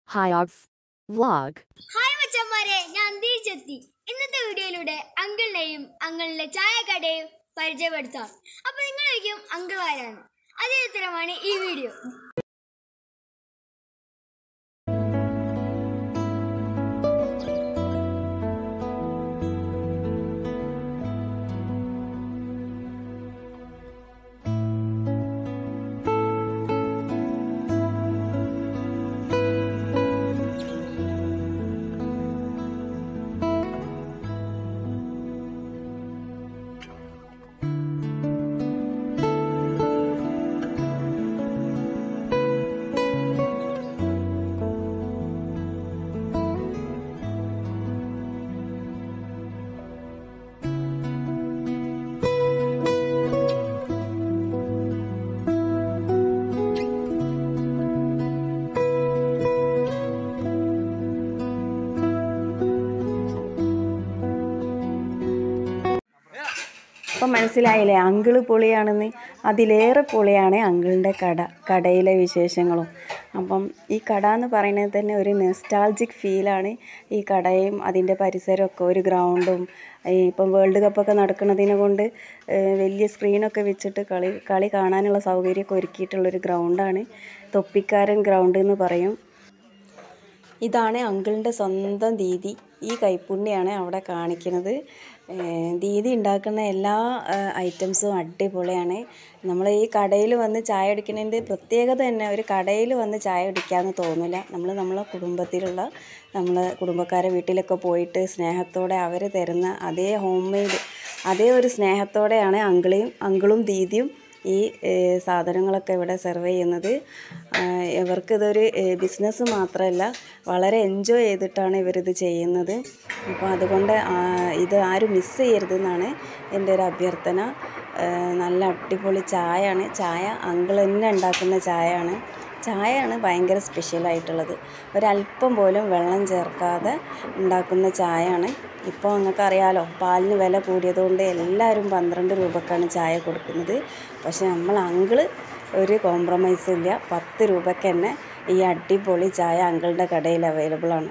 Hyogs vlog. Hi മച്ചന്മാരെ ഞാൻ തിരിച്ചെത്തി ഇന്നത്തെ വീഡിയോയിലൂടെ അങ്കിളിനെയും അങ്കിളിന്റെ ചായക്കടയും പരിചയപ്പെടുത്താം അപ്പൊ നിങ്ങളായിരിക്കും അങ്കിൾ ആരാണ് അതേ ഉത്തരമാണ് ഈ വീഡിയോ അപ്പം മനസ്സിലായില്ലേ അങ്കിള് പൊളിയാണെന്ന് അതിലേറെ പൊളിയാണ് അങ്കിളിൻ്റെ കട കടയിലെ വിശേഷങ്ങളും അപ്പം ഈ കട എന്ന് പറയുന്നത് തന്നെ ഒരു നെസ്റ്റാൾജിക് ഫീലാണ് ഈ കടയും അതിൻ്റെ പരിസരമൊക്കെ ഒരു ഗ്രൗണ്ടും ഈ ഇപ്പം വേൾഡ് കപ്പൊക്കെ നടക്കുന്നതിനെ കൊണ്ട് ഏഹ് വലിയ സ്ക്രീനൊക്കെ വെച്ചിട്ട് കളി കളി കാണാനുള്ള സൗകര്യമൊക്കെ ഒരുക്കിയിട്ടുള്ളൊരു ഗ്രൗണ്ടാണ് തൊപ്പിക്കാരൻ ഗ്രൗണ്ട് എന്ന് പറയും ഇതാണ് അങ്കിളിൻ്റെ സ്വന്തം ദീദി ഈ കൈപ്പുണ്യാണ് അവിടെ കാണിക്കുന്നത് ഏഹ് ദീദി ഉണ്ടാക്കുന്ന എല്ലാ ഏഹ് ഐറ്റംസും അടിപൊളിയാണ് നമ്മൾ ഈ കടയിൽ വന്ന് ചായ കുടിക്കുന്നതിൻ്റെ പ്രത്യേകത തന്നെ ഒരു കടയിൽ വന്ന് ചായ കുടിക്കാമെന്ന് തോന്നില്ല നമ്മൾ നമ്മളെ കുടുംബത്തിലുള്ള നമ്മൾ കുടുംബക്കാരെ വീട്ടിലൊക്കെ പോയിട്ട് സ്നേഹത്തോടെ അവർ തരുന്ന അതേ ഹോം മെയ്ഡ് അതേ ഒരു സ്നേഹത്തോടെയാണ് അങ്കിളെയും അങ്കിളും ദീദിയും ഈ ഏഹ്, സാധനങ്ങളൊക്കെ ഇവിടെ സെർവ് ചെയ്യുന്നത് ആഹ് ഇവർക്കിതൊരു ബിസിനസ് മാത്രമല്ല വളരെ എൻജോയ് ചെയ്തിട്ടാണ് ഇവരിത് ചെയ്യുന്നത് അപ്പോൾ അതുകൊണ്ട് ആ- ഇത് ആരും മിസ് ചെയ്യരുതെന്നാണ് എൻ്റെ ഒരു അഭ്യർത്ഥന ആഹ് നല്ല അടിപൊളി ചായയാണ് ചായ അങ്കിൾ തന്നെ ഉണ്ടാക്കുന്ന ചായയാണ് ചായയാണ് ഭയങ്കര സ്പെഷ്യലായിട്ടുള്ളത് ഒരല്പം പോലും വെള്ളം ചേർക്കാതെ ഉണ്ടാക്കുന്ന ചായയാണ് ഇപ്പോൾ നിങ്ങൾക്ക് അറിയാലോ പാലിന് വില കൂടിയതുകൊണ്ട് എല്ലാവരും പന്ത്രണ്ട് രൂപക്കാണ് ചായ കൊടുക്കുന്നത് പക്ഷെ നമ്മൾ അങ്കിള് ഒരു കോംപ്രമൈസും ഇല്ല പത്ത് രൂപയ്ക്ക് തന്നെ ഈ അടിപൊളി ചായ അങ്കിളുടെ കടയിൽ അവൈലബിൾ ആണ്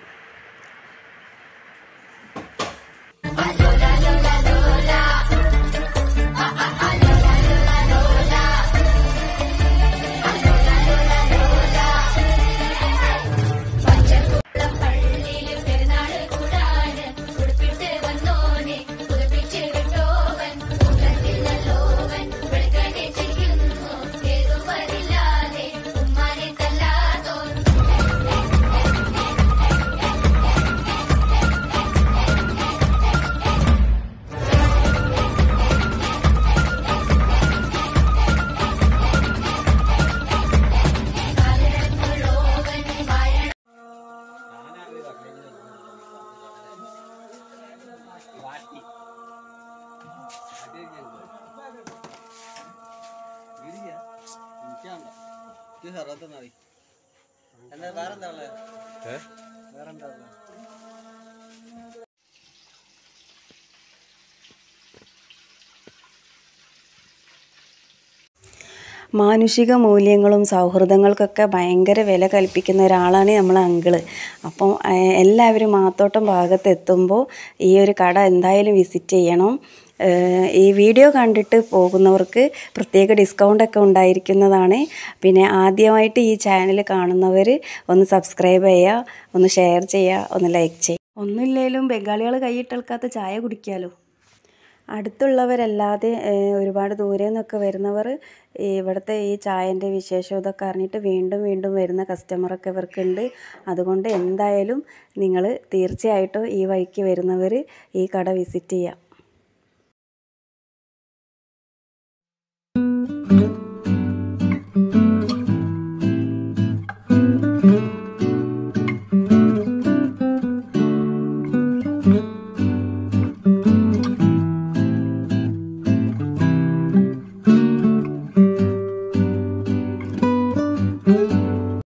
എന്താ വേറെന്താ ഉള്ളത് വേറെന്താ ഉള്ളത് മാനുഷിക മൂല്യങ്ങളും സൗഹൃദങ്ങൾക്കൊക്കെ ഭയങ്കര വില കൽപ്പിക്കുന്ന ഒരാളാണ് നമ്മളെ അങ്കിള് അപ്പം ഏഹ്, എല്ലാവരും മാത്തോട്ടം ഭാഗത്ത് എത്തുമ്പോൾ ഈ ഒരു കട എന്തായാലും വിസിറ്റ് ചെയ്യണം ഏഹ്, ഈ വീഡിയോ കണ്ടിട്ട് പോകുന്നവർക്ക് പ്രത്യേക ഡിസ്കൗണ്ടൊക്കെ ഉണ്ടായിരിക്കുന്നതാണ് പിന്നെ ആദ്യമായിട്ട് ഈ ചാനൽ കാണുന്നവർ ഒന്ന് സബ്സ്ക്രൈബ് ചെയ്യുക ഒന്ന് ഷെയർ ചെയ്യുക ഒന്ന് ലൈക്ക് ചെയ്യുക ഒന്നുമില്ലേലും ബംഗാളികൾ കൈയിട്ടെടുക്കാത്ത ചായ കുടിക്കാമല്ലോ അടുത്തുള്ളവരല്ലാതെ ഏഹ്, ഒരുപാട് ദൂരെ നിന്നൊക്കെ വരുന്നവർ ഇവിടുത്തെ ഈ ചായൻ്റെ വിശേഷം ഇതൊക്കെ അറിഞ്ഞിട്ട് വീണ്ടും വീണ്ടും വരുന്ന കസ്റ്റമറൊക്കെ ഇവർക്കുണ്ട് അതുകൊണ്ട് എന്തായാലും നിങ്ങൾ തീർച്ചയായിട്ടും ഈ വഴിക്ക് വരുന്നവർ ഈ കട വിസിറ്റ് ചെയ്യുക